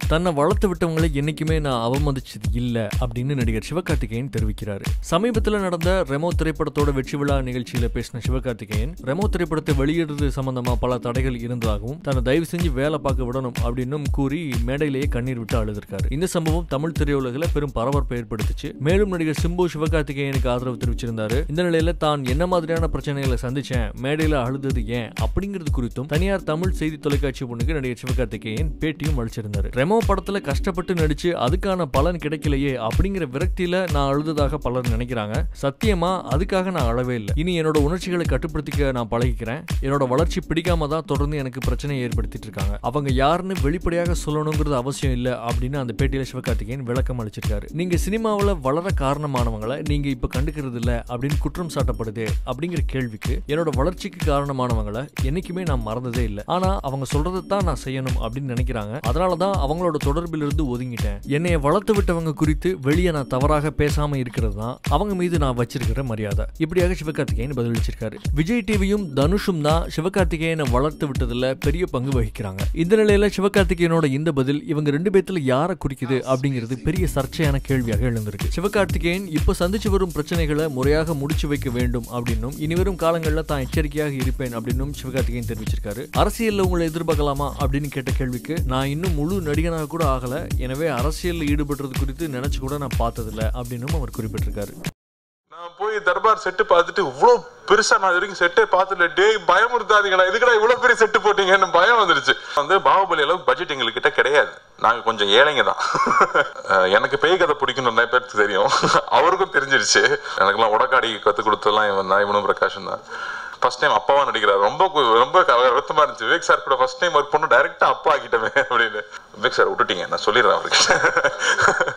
தன்னை வளர்த்து விட்டவங்களை என்னைக்குமே நான் அவமதிச்சது இல்ல அப்படின்னு நடிகர் சிவகார்த்திகேயன் தெரிவிக்கிறாரு சமீபத்தில் நடந்த ரெமோ திரைப்படத்தோட வெற்றி விழா நிகழ்ச்சியில பேசின சிவகார்த்திகேயன் ரெமோ திரைப்படத்தை வெளியிடுறது சம்பந்தமா பல தடைகள் இருந்ததாகவும் தன்னை தயவு செஞ்சு வேலை பார்க்க விடணும் அப்படின்னும் கூறி மேடையிலேயே கண்ணீர் விட்டு அழுதிருக்காரு இந்த சம்பவம் தமிழ் திரையுலகில் பெரும் பரபரப்பை ஏற்படுத்துச்சு மேலும் நடிகர் சிம்பு சிவகார்த்திகேயனுக்கு ஆதரவு தெரிவிச்சிருந்தாரு இந்த நிலையில தான் என்ன மாதிரியான பிரச்சனைகளை சந்திச்சேன் மேடையில அழுதது ஏன் அப்படிங்கிறது குறித்தும் தனியார் தமிழ் செய்தி தொலைக்காட்சி ஒண்ணுக்கு நடிகர் சிவகார்த்திகேயன் பேட்டியும் அளிச்சிருந்தாரு ரெமோ படத்துல கஷ்டப்பட்டு நடிச்சு அதுக்கான பலன் கிடைக்கலையே அப்படிங்கிற விரக்தியில நான் அழுததாக பலர் நினைக்கிறாங்க சத்தியமா அதுக்காக நான் அழவே இல்லை இனி என்னோட உணர்ச்சிகளை கட்டுப்படுத்திக்க நான் பழகிக்கிறேன் என்னோட வளர்ச்சி பிடிக்காம தான் தொடர்ந்து எனக்கு பிரச்சனையை ஏற்படுத்திட்டு இருக்காங்க அவங்க யாருன்னு வெளிப்படையாக சொல்லணுங்கிறது அவசியம் இல்லை அப்படின்னு அந்த பேட்டியில சிவகார்த்திகேயன் விளக்கம் அளிச்சிருக்காரு நீங்க சினிமாவில் வளர காரணமானவங்களை நீங்க இப்ப கண்டுக்கிறது இல்ல அப்படின்னு குற்றம் சாட்டப்படுதே அப்படிங்கிற கேள்விக்கு என்னோட வளர்ச்சிக்கு காரணமானவங்களை என்னைக்குமே நான் மறந்ததே இல்லை ஆனா அவங்க சொல்றதை தான் நான் செய்யணும் அப்படின்னு நினைக்கிறாங்க அதனால தான் அவங்களோட தொடர்பில் இருந்து ஒதுங்கிட்டேன் என்னைய வளர்த்து விட்டவங்க குறித்து வெளியே நான் தவறாக பேசாம இருக்கிறது தான் அவங்க மீது நான் வச்சிருக்கிற மரியாதை இப்படியாக சிவகார்த்திகேயன் பதிலளிச்சிருக்காரு விஜய் டிவியும் தனுஷும் தான் சிவகார்த்திகேயனை வளர்த்து விட்டதுல பெரிய பங்கு வகிக்கிறாங்க இந்த நிலையில சிவகார்த்திகேயனோட இந்த பதில் இவங்க ரெண்டு பேத்துல யாரை குறிக்குது அப்படிங்கிறது பெரிய சர்ச்சையான கேள்வியாக எழுந்திருக்கு சிவகார்த்திகேயன் இப்போ சந்திச்சு வரும் பிரச்சனைகளை முறையாக முடிச்சு வைக்க வேண்டும் அப்படின்னும் இனிவரும் காலங்களில் தான் எச்சரிக்கையாக இருப்பேன் அப்படின்னும் சிவகார்த்திகேயன் தெரிவிச்சிருக்காரு அரசியல்ல உங்களை எதிர்பார்க்கலாமா அப்படின்னு கேட்ட கேள்விக்கு நான் இன்னும் முழு நடிகனாக கூட ஆகல எனவே அரசியலில் ஈடுபடுறது குறித்து நினைச்சு கூட நான் பார்த்ததில்ல அப்படின்னும் அவர் குறிப்பிட்டிருக்காரு நான் போய் தர்பார் செட்டு பார்த்துட்டு இவ்வளோ பெருசா நான் இது வரைக்கும் செட்டே பார்த்துல டேய் பயமுறுத்தாதீங்களா இதுக்கடா இவ்வளவு பெரிய செட்டு போட்டீங்கன்னு பயம் வந்துருச்சு வந்து பாகுபலி அளவுக்கு பட்ஜெட் எங்ககிட்ட கிடையாது நாங்க கொஞ்சம் ஏழைங்க தான் அஹ் எனக்கு பேய் கதை பிடிக்கும்னு நிறைய பேருக்கு தெரியும் அவருக்கும் தெரிஞ்சிருச்சு எனக்கெல்லாம் உடக்காடி கத்து கொடுத்ததெல்லாம் இவன் தான் இவனும் பிரகாஷும் தான் ஃபர்ஸ்ட் டைம் அப்பாவா நடிக்கிறார் ரொம்ப கு- ரொம்ப க- வருத்தமா இருந்துச்சு விவேக் சார் கூட ஃபர்ஸ்ட் டைம் ஒர்க் பண்ண டைரக்டா அப்பா ஆக்கிட்டமே அப்படின்னு விவேக் சார் விட்டுட்டீங்க நான் சொல்லிடுறேன் அவருக்கு